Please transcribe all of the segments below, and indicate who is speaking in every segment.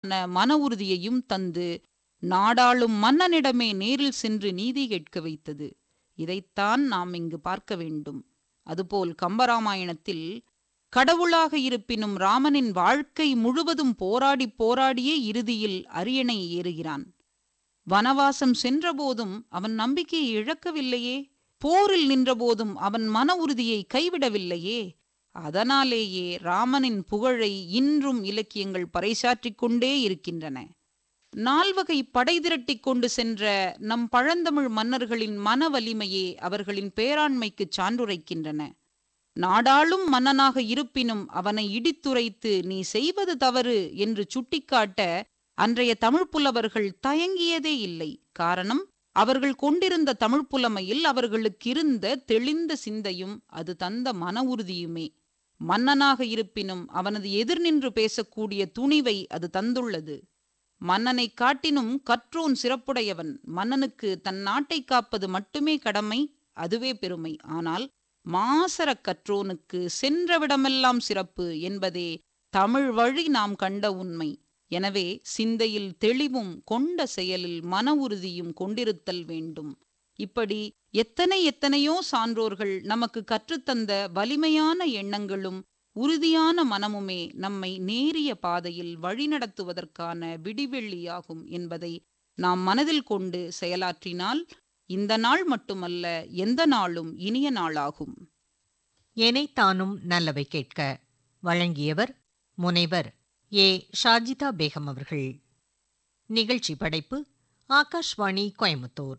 Speaker 1: மன உறுதியையும் தந்து நாடாளும் மன்னனிடமே நேரில் சென்று நீதி கேட்க வைத்தது இதைத்தான் நாம் இங்கு பார்க்க வேண்டும் அதுபோல் கம்பராமாயணத்தில் கடவுளாக இருப்பினும் ராமனின் வாழ்க்கை முழுவதும் போராடி போராடியே இறுதியில் அரியணை ஏறுகிறான் வனவாசம் சென்றபோதும் அவன் நம்பிக்கையை இழக்கவில்லையே போரில் நின்றபோதும் அவன் மன உறுதியை கைவிடவில்லையே அதனாலேயே ராமனின் புகழை இன்றும் இலக்கியங்கள் பறைசாற்றிக் கொண்டே இருக்கின்றன நால்வகை படை திரட்டிக் கொண்டு சென்ற நம் பழந்தமிழ் மன்னர்களின் மன வலிமையே அவர்களின் பேராண்மைக்கு சான்றுரைக்கின்றன நாடாளும் மன்னனாக இருப்பினும் அவனை இடித்துரைத்து நீ செய்வது தவறு என்று சுட்டிக்காட்ட அன்றைய தமிழ் புலவர்கள் தயங்கியதே இல்லை காரணம் அவர்கள் கொண்டிருந்த தமிழ் புலமையில் அவர்களுக்கு இருந்த தெளிந்த சிந்தையும் அது தந்த மன உறுதியுமே மன்னனாக இருப்பினும் அவனது எதிர் நின்று பேசக்கூடிய துணிவை அது தந்துள்ளது மன்னனை காட்டினும் கற்றோன் சிறப்புடையவன் மன்னனுக்கு தன் நாட்டை காப்பது மட்டுமே கடமை அதுவே பெருமை ஆனால் மாசரக் கற்றோனுக்கு சென்றவிடமெல்லாம் சிறப்பு என்பதே தமிழ் வழி நாம் கண்ட உண்மை எனவே சிந்தையில் தெளிவும் கொண்ட செயலில் மன உறுதியும் கொண்டிருத்தல் வேண்டும் இப்படி எத்தனை எத்தனையோ சான்றோர்கள் நமக்கு கற்றுத்தந்த வலிமையான எண்ணங்களும் உறுதியான மனமுமே நம்மை நேரிய பாதையில் வழிநடத்துவதற்கான விடிவெள்ளியாகும் என்பதை நாம் மனதில் கொண்டு செயலாற்றினால் இந்த நாள் மட்டுமல்ல எந்த நாளும் இனிய நாளாகும்
Speaker 2: எனைத்தானும் நல்லவை கேட்க வழங்கியவர் முனைவர் ஏ ஷாஜிதா பேகம் அவர்கள் நிகழ்ச்சி படைப்பு ஆகாஷ்வாணி கோயம்புத்தூர்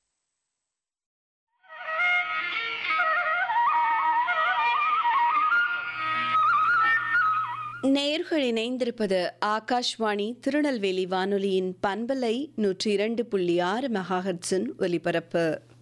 Speaker 3: நேயர்கள் இணைந்திருப்பது ஆகாஷ்வாணி திருநெல்வேலி வானொலியின் பண்பலை நூற்றி இரண்டு புள்ளி ஆறு மெகாஹட்ஸின் ஒலிபரப்பு